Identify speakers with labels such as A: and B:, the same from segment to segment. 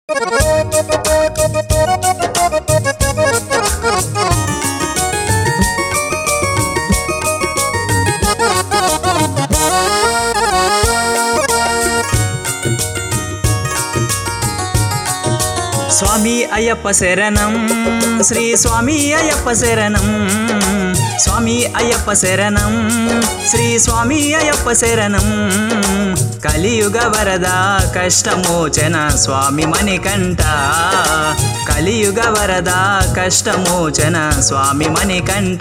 A: స్వామి అయ్యప్ప శరణం శ్రీ స్వామి అయ్యప్ప శరణం స్వామి అయ్యప్ప శరణం శ్రీ స్వామి అయ్యప్ప శరణం కలియుగ వరద కష్టమోచన స్వామి మణికంఠ కలియుగ వరద కష్టమోచన స్వామి మణికంఠ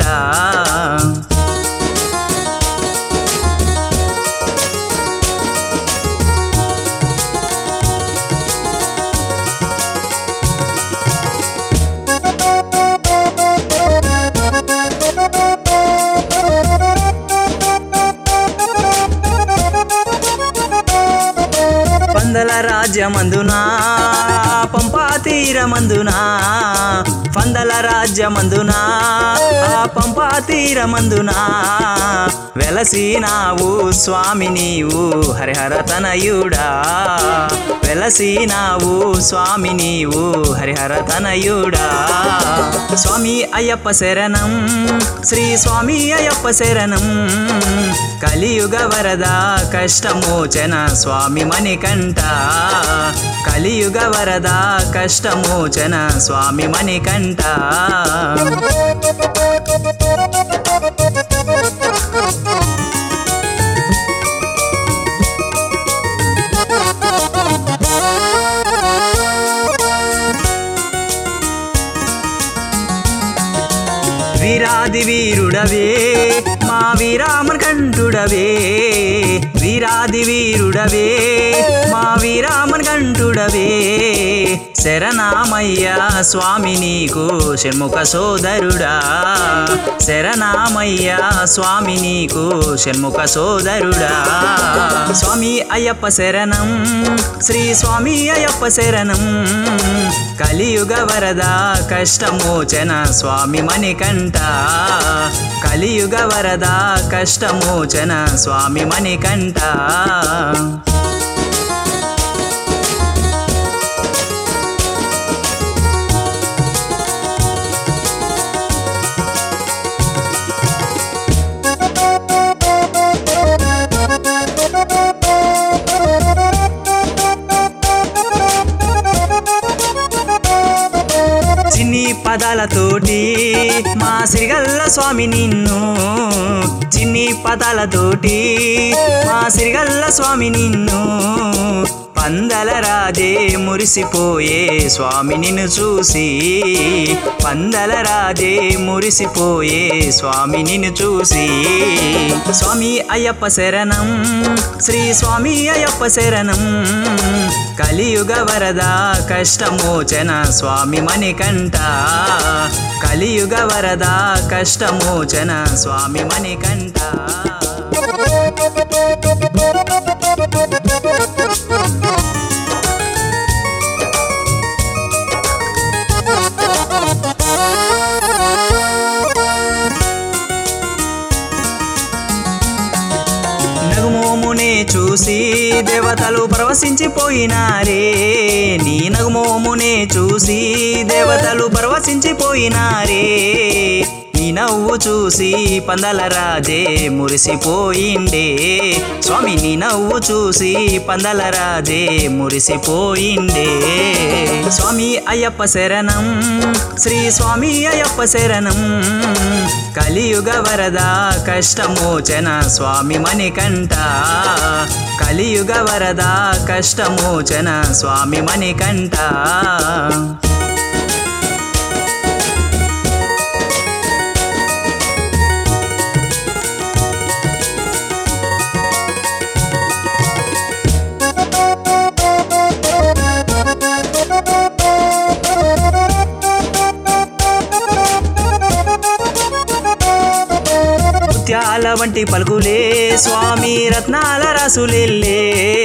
A: పందల రాజ్యమందునా పంపా తీరమందునా పందల రాజ్యమందునా ఆ పంపా తీరమందునా వెలసినావు స్వామి నీవు హరిహర తనయుడా వెలసినావు స్వామి నీవు హరిహర తనయుడా స్వామి అయ్యప్ప శరణం శ్రీ స్వామి అయ్యప్ప శరణం కలియుగ వరద కష్టమోచన స్వామి మణికంఠ కలియుగ వరద కష్టమోచన స్వామి మణికంఠ వీరాది వీరుడవే మా వీరామన్ కంఠుడవే వీరాది వీరుడవే మా వీరామన్ కంఠుడవే శరణామయ్య స్వామి నీకు షణ్ముఖ సోదరుడా శరణామయ్య స్వామి నీకు షణ్ముఖ సోదరుడా స్వామి అయ్యప్ప శరణం శ్రీ స్వామి అయ్యప్ప శరణం కలియుగ వరద కష్టమోచన స్వామి మణికంఠ కలియుగ వరద కష్టమోచన స్వామి మణికంఠ చిన్ని పదాలతోటి మా సిరిగల్ల స్వామి నిన్ను చిన్ని పదాలతోటి మా సిరిగల్ల స్వామి నిన్ను పందల రాజే మురిసిపోయే స్వామి నిన్ను చూసి పందల రాజే మురిసిపోయే స్వామి నిన్ను చూసి స్వామి అయ్యప్ప శరణం శ్రీ స్వామి అయ్యప్ప శరణం కలియుగ వరద కష్టమోచన స్వామి మణికంఠ కలియుగ వరద కష్టమోచన స్వామి మణికంఠ నగుమోమునే చూసి దేవతలు పరవశించిపోయినారే నీ నగుమోమునే చూసి దేవతలు పరవశించిపోయినారే నీ నవ్వు చూసి పందల రాజే మురిసిపోయిండే స్వామి నీ నవ్వు చూసి పందల రాజే మురిసిపోయిండే స్వామి అయ్యప్ప శరణం శ్రీ స్వామి అయ్యప్ప శరణం కలియుగ వరద కష్టమోచన స్వామి మణికంఠ కలియుగ వరద కష్టమోచన స్వామి మణికంఠ ముత్యాల వంటి పలుకులే స్వామి రత్నాల రాసులెల్లే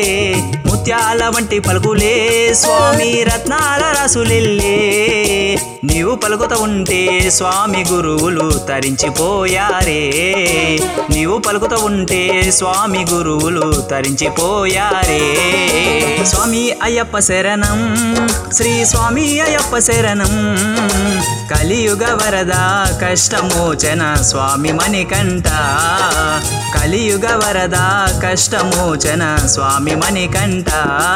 A: ముత్యాల వంటి పలుకులే స్వామి రత్నాల రాసులెల్లే నీవు పలుకుత ఉంటే స్వామి గురువులు తరించిపోయారే నీవు పలుకుత ఉంటే స్వామి గురువులు తరించిపోయారే స్వామి అయ్యప్ప శరణం శ్రీ స్వామి అయ్యప్ప శరణం కలియుగ వరద కష్టమోచన స్వామి మణికంఠ కలియుగ వరద కష్టమోచన స్వామి మణికంఠ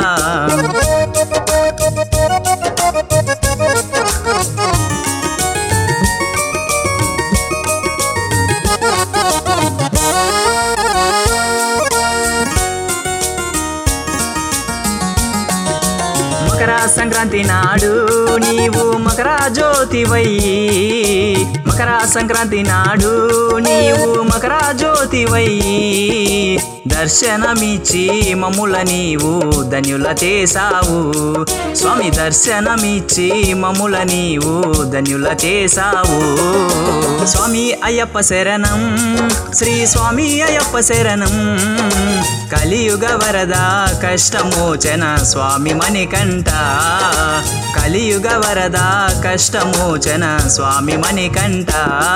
A: మకర సంక్రాంతి నాడు నీవు మకర జ్యోతివై మకర సంక్రాంతి నాడు నీవు మకర జ్యోతివై దర్శనమిచ్చి మమ్ముల నీవు ధన్యుల చేసావు స్వామి దర్శనమిచ్చి మమ్ముల నీవు ధన్యుల చేసావు స్వామి అయ్యప్ప శరణం శ్రీ స్వామి అయ్యప్ప శరణం కలియుగ వరద కష్టమోచన స్వామి మణికంఠ కలియుగ వరద కష్టమోచన స్వామి మణికంఠ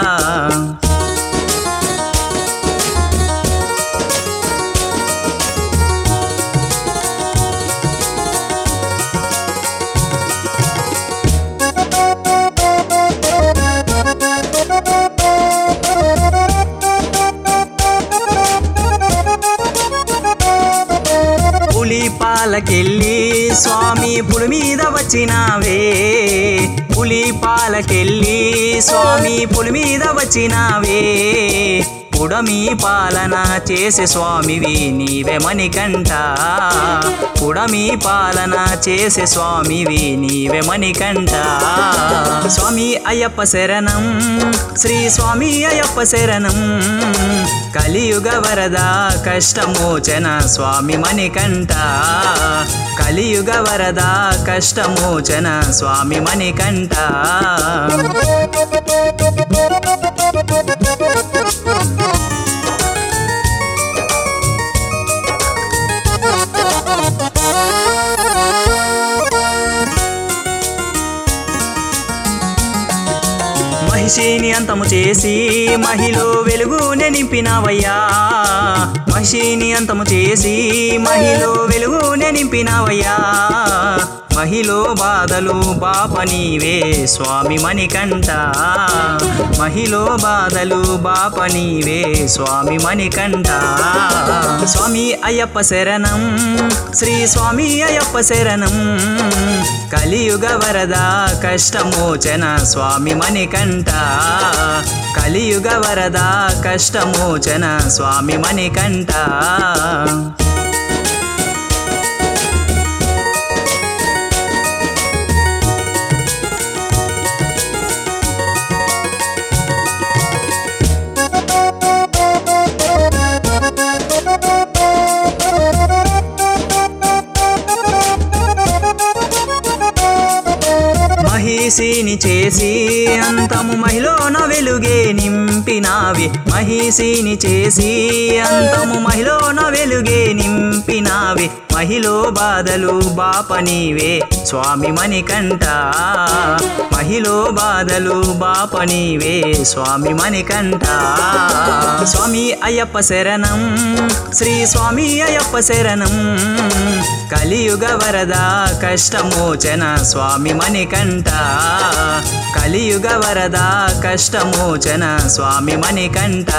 A: పులి పాలకెళ్ళి స్వామి పులి మీద వచ్చినావే పులి పాలకెళ్ళి స్వామి పులి మీద వచ్చినావే పుడమి పాలన చేసే స్వామివి నీవే మణికంఠ పుడమి పాలన చేసే స్వామివి నీవే మణికంఠ స్వామి అయ్యప్ప శరణం శ్రీ స్వామి అయ్యప్ప శరణం కలియుగ వరద కష్టమోచన స్వామి మణికంఠ కలియుగ వరద కష్టమోచన స్వామి మణికంఠ మహిషిని అంతము చేసి మహిలో వెలుగునే నింపినావయ్యా మహిషిని అంతము చేసి మహిలో వెలుగునే నింపినావయ్యా మహిలో బాధలు బాప నీవే స్వామి మణికంఠ మహిలో బాధలు బాప నీవే స్వామి మణికంఠ స్వామి అయ్యప్ప శరణం శ్రీ స్వామి అయ్యప్ప శరణం కలియుగ వరద కష్టమోచన స్వామి మణికంఠ కలియుగ వరద కష్టమోచన స్వామి మణికంఠ మహిషిని చేసి అంతము మహిలోన వెలుగే నింపినావి మహిషిని చేసి అంతము మహిలోన వెలుగే నింపినావి మహిలో బాధలు బాప నీవే స్వామి మణికంఠ మహిలో బాధలు బాప నీవే స్వామి మణికంఠ స్వామి అయ్యప్ప శరణం శ్రీ స్వామి అయ్యప్ప శరణం కలియుగ వరద కష్టమోచన స్వామి మణికంఠ కలియుగ వరద కష్టమోచన స్వామి మణికంఠ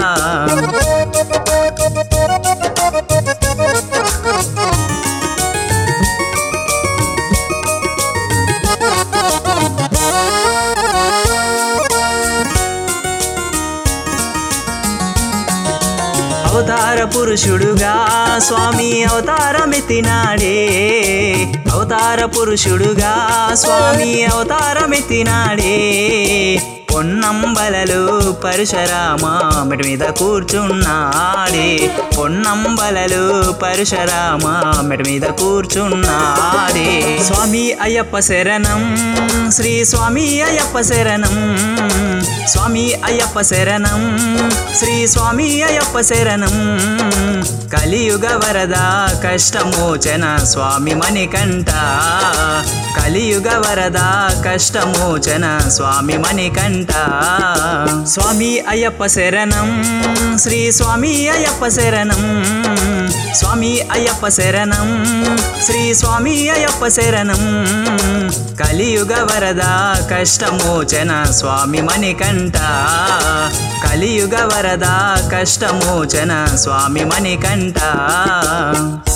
A: అవతార పురుషుడుగా స్వామి అవతారమెత్తినాడే అవతార పురుషుడుగా స్వామి అవతారమెత్తినాడే పొన్నంబలలు పరశురామ మెట మీద కూర్చున్నాడే పొన్నంబలలు పరశురామ మెట మీద కూర్చున్నాడే స్వామి అయ్యప్ప శరణం శ్రీ స్వామి అయ్యప్ప శరణం స్వామి అయ్యప్ప శరణం శ్రీ స్వామి అయ్యప్ప శరణం కలియుగ వరద కష్టమోచన స్వామి మణికంఠ కలి కలియుగ వరద కష్టమోచన స్వామి మణికంఠ స్వామి అయ్యప్ప శరణం శ్రీ స్వామి అయ్యప్ప శరణం స్వామి అయ్యప్ప శరణం శ్రీ స్వామి అయ్యప్ప శరణం కలియుగ వరద కష్టమోచన స్వామి మణికంఠ కలియుగ వరద కష్టమోచన స్వామి మణికంఠ